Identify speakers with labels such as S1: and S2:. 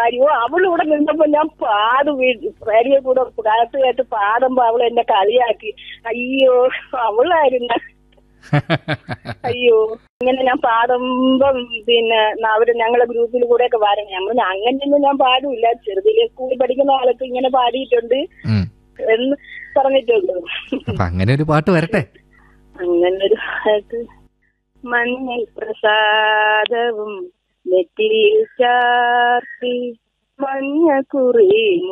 S1: പാടിയോ അവളിവിടെ നിന്നപ്പോ ഞാൻ പാടും റേഡിയോ കൂടെ പാട്ട് കേട്ട് പാടുമ്പോ അവൾ എന്നെ കളിയാക്കി അയ്യോ അവളായിരുന്ന അയ്യോ ഇങ്ങനെ ഞാൻ പാടുമ്പം പിന്നെ അവര് ഞങ്ങളെ ഗ്രൂപ്പിൽ കൂടെ ഒക്കെ വരണം നമ്മൾ അങ്ങനെയൊന്നും ഞാൻ പാടില്ല ചെറുതിലെ സ്കൂളിൽ പഠിക്കുന്ന കാലത്ത് ഇങ്ങനെ പാടിയിട്ടുണ്ട്
S2: ഉം.
S1: എന്ന് പറഞ്ഞിട്ടുണ്ട്
S2: അപ്പൊ അങ്ങനെ ഒരു പാട്ട് വരട്ടെ
S1: അങ്ങനൊരു പാട്ട് മഞ്ഞൾ പ്രസാദവും നെറ്റിയിൽ ചാർത്തി മഞ്ഞ കുറി